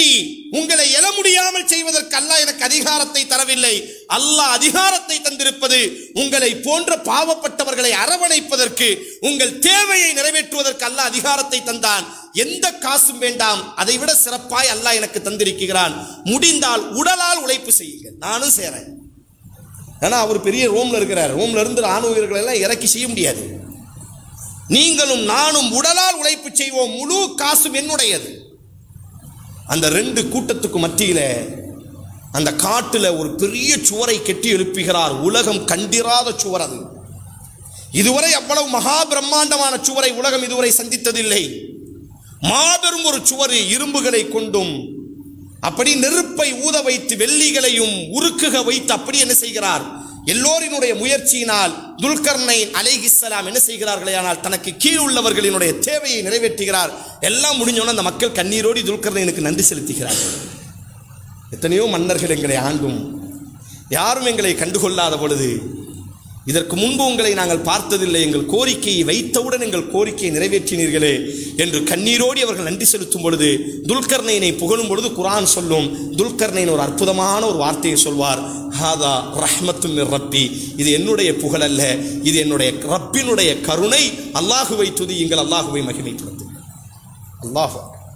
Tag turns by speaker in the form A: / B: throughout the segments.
A: உங்களை எழ முடியாமல் செய்வதற்கு அல்லாஹ் எனக்கு அதிகாரத்தை தரவில்லை அல்லாஹ் அதிகாரத்தை தந்திருப்பது உங்களை போன்ற பாவப்பட்டவர்களை அரவணைப்பதற்கு உங்கள் தேவையை நிறைவேற்றுவதற்கு அல்லாஹ் அதிகாரத்தை தந்தான் எந்த காசும் வேண்டாம் அதை விட சிறப்பாய் அல்லாஹ் எனக்கு தந்திருக்கிறான் முடிந்தால் உடலால் உழைப்பு செய்யுங்கள் நானும் சேரேன் ஏன்னா அவர் பெரிய ரோம்ல இருக்கிறார் ரோம்ல இருந்து ராணுவ வீரர்களை எல்லாம் இறக்கி செய்ய முடியாது நீங்களும் நானும் உடலால் உழைப்பு செய்வோம் முழு காசும் என்னுடையது அந்த ரெண்டு கூட்டத்துக்கு மத்தியில அந்த காட்டுல ஒரு பெரிய சுவரை கெட்டி எழுப்புகிறார் உலகம் கண்டிராத சுவர் அது இதுவரை அவ்வளவு மகா பிரம்மாண்டமான சுவரை உலகம் இதுவரை சந்தித்ததில்லை மாபெரும் ஒரு சுவர் இரும்புகளை கொண்டும் அப்படி நெருப்பை ஊத வைத்து வெள்ளிகளையும் உருக்குக வைத்து அப்படி என்ன செய்கிறார் எல்லோரினுடைய முயற்சியினால் துல்கர்னைன் அலைஹிஸ்ஸலாம் என்ன செய்கிறார்களே ஆனால் தனக்கு கீழ் உள்ளவர்களினுடைய தேவையை நிறைவேற்றுகிறார் எல்லாம் முடிஞ்சோன்னு அந்த மக்கள் கண்ணீரோடி துல்கர்னைனுக்கு நன்றி செலுத்துகிறார்கள் எத்தனையோ மன்னர்கள் எங்களை ஆண்டும் யாரும் எங்களை கண்டுகொள்ளாத பொழுது இதற்கு முன்பு உங்களை நாங்கள் பார்த்ததில்லை எங்கள் கோரிக்கையை வைத்தவுடன் எங்கள் கோரிக்கையை நிறைவேற்றினீர்களே என்று கண்ணீரோடி அவர்கள் நன்றி செலுத்தும் பொழுது துல்கர்னைனை புகழும் பொழுது குரான் சொல்லும் துல்கர்னைன் ஒரு அற்புதமான ஒரு வார்த்தையை சொல்வார் ஹாதா ரஹ்மத்தும் மிர் ரப்பி இது என்னுடைய புகழ் அல்ல இது என்னுடைய ரப்பினுடைய கருணை அல்லாஹுவை துதியுங்கள் அல்லாஹுவை மகிமைப்படுத்து அல்லாஹ்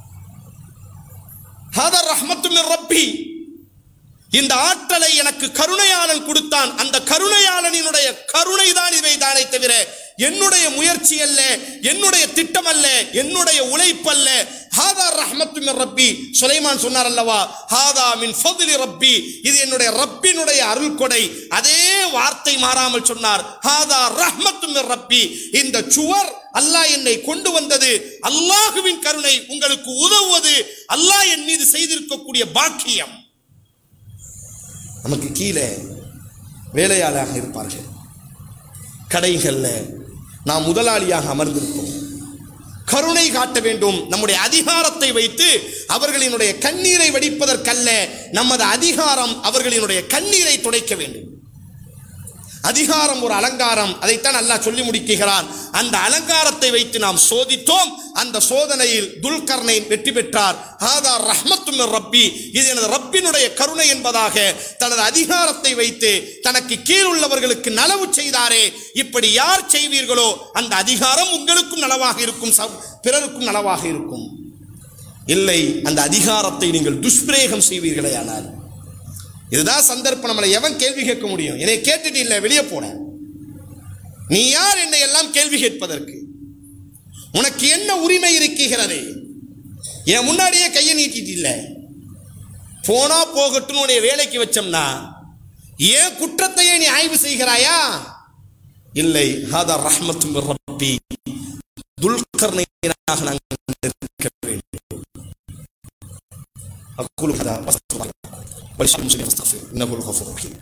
A: ஹாதா ரஹ்மத்தும் மிர் ரப்பி இந்த ஆற்றலை எனக்கு கருணையாளன் கொடுத்தான் அந்த கருணையாளனினுடைய கருணை தான் இவை தானே தவிர என்னுடைய முயற்சி அல்ல என்னுடைய திட்டம் அல்ல என்னுடைய உழைப்பு அல்ல ஹாதா ரஹ்மத்து மின் ரப்பி சுலைமான் சொன்னார் அல்லவா ஹாதா மின் ஃபதுலி ரப்பி இது என்னுடைய ரப்பினுடைய அருள் கொடை அதே வார்த்தை மாறாமல் சொன்னார் ஹாதா ரஹ்மத்து மின் ரப்பி இந்த சுவர் அல்லாஹ் என்னை கொண்டு வந்தது அல்லாஹுவின் கருணை உங்களுக்கு உதவுவது அல்லாஹ் என் மீது செய்திருக்கக்கூடிய பாக்கியம் நமக்கு கீழே வேலையாளாக இருப்பார்கள் கடைகளில் நாம் முதலாளியாக அமர்ந்திருப்போம் கருணை காட்ட வேண்டும் நம்முடைய அதிகாரத்தை வைத்து அவர்களினுடைய கண்ணீரை வடிப்பதற்கல்ல நமது அதிகாரம் அவர்களினுடைய கண்ணீரை துடைக்க வேண்டும் அதிகாரம் ஒரு அலங்காரம் அதைத்தான் அல்லாஹ் சொல்லி முடிக்கிறான் அந்த அலங்காரத்தை வைத்து நாம் சோதித்தோம் அந்த சோதனையில் துல்கர்னை வெற்றி பெற்றார் ஹாதா ரஹ்மத்தும் ரப்பி இது எனது ரப்பினுடைய கருணை என்பதாக தனது அதிகாரத்தை வைத்து தனக்கு கீழ் உள்ளவர்களுக்கு நலவு செய்தாரே இப்படி யார் செய்வீர்களோ அந்த அதிகாரம் உங்களுக்கும் நலவாக இருக்கும் ச- பிறருக்கும் நலவாக இருக்கும் இல்லை அந்த அதிகாரத்தை நீங்கள் துஷ்பிரயோகம் செய்வீர்களே ஆனால் இதுதான் சந்தர்ப்பம் நம்மளை எவன் கேள்வி கேட்க முடியும் என்னை கேட்டுட்டு இல்லை வெளியே போன நீ யார் என்னை எல்லாம் கேள்வி கேட்பதற்கு உனக்கு என்ன உரிமை இருக்கிறது என் முன்னாடியே கையை நீட்டிட்டு இல்ல போனா போகட்டும் உன்னை வேலைக்கு வச்சோம்னா ஏன் குற்றத்தையே நீ ஆய்வு செய்கிறாயா இல்லை ஹாதா ரஹ்மத்தும் ரப்பி துல்கர்ணையாக நாங்கள் இருக்க வேண்டும் அக்குலு ஹதா வஸ்துல்லாஹ். ولشر المسلمين فاستغفروا انه هو الغفور الرحيم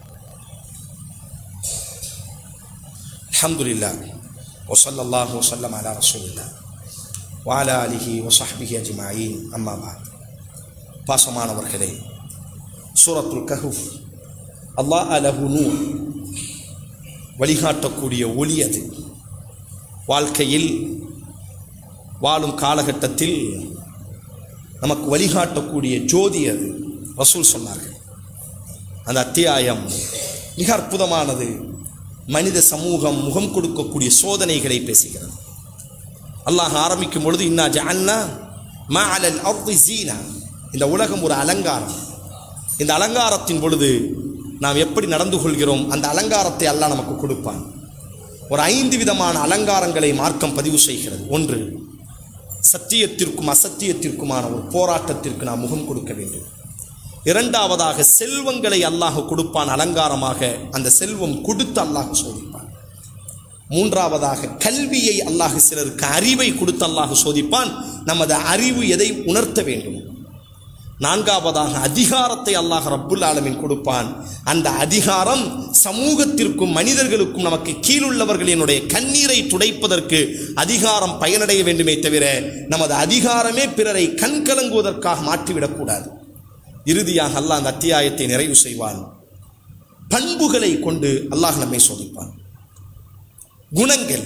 A: الحمد لله وصلى الله وسلم على رسول الله وعلى آله وصحبه أجمعين أما بعد பாசமானவர்களே சூரத்துல் கஹுஃப் அல்லாஹ் அலஹு நூர் வழிகாட்டக்கூடிய ஒளி அது வாழ்க்கையில் வாழும் காலகட்டத்தில் நமக்கு வழிகாட்டக்கூடிய ஜோதி அது ரசூல் சொன்னார்கள் அந்த அத்தியாயம் மிக அற்புதமானது மனித சமூகம் முகம் கொடுக்கக்கூடிய சோதனைகளை பேசுகிறது அல்லாஹ் ஆரம்பிக்கும் பொழுது இன்னா ஜஅல்னா மா அலல் அர்தி ஜீனா இந்த உலகம் ஒரு அலங்காரம் இந்த அலங்காரத்தின் பொழுது நாம் எப்படி நடந்து கொள்கிறோம் அந்த அலங்காரத்தை அல்லாஹ் நமக்கு கொடுப்பான் ஒரு ஐந்து விதமான அலங்காரங்களை மார்க்கம் பதிவு செய்கிறது ஒன்று சத்தியத்திற்கும் அசத்தியத்திற்குமான ஒரு போராட்டத்திற்கு நாம் முகம் கொடுக்க வேண்டும் இரண்டாவதாக செல்வங்களை அல்லாஹ் கொடுப்பான் அலங்காரமாக அந்த செல்வம் கொடுத்து அல்லாஹ் சோதிப்பான் மூன்றாவதாக கல்வியை அல்லாஹ் சிலருக்கு அறிவை கொடுத்து அல்லாஹ் சோதிப்பான் நமது அறிவு எதை உணர்த்த வேண்டும் நான்காவதாக அதிகாரத்தை அல்லாஹ் ரப்புல் ஆலமீன் கொடுப்பான் அந்த அதிகாரம் சமூகத்திற்கும் மனிதர்களுக்கும் நமக்கு கீழுள்ளவர்களினுடைய கண்ணீரை துடைப்பதற்கு அதிகாரம் பயனடைய வேண்டுமே தவிர நமது அதிகாரமே பிறரை கண்கலங்குவதற்காக மாற்றிவிடக்கூடாது இறுதியாக அல்லாஹ் அந்த அத்தியாயத்தை நிறைவு செய்வான் பண்புகளை கொண்டு அல்லாஹ் நம்மை சோதிப்பான் குணங்கள்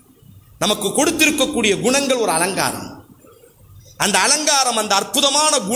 A: நமக்கு கொடுத்திருக்கக்கூடிய குணங்கள் ஒரு அலங்காரம் அந்த அலங்காரம் அந்த அற்புதமான குண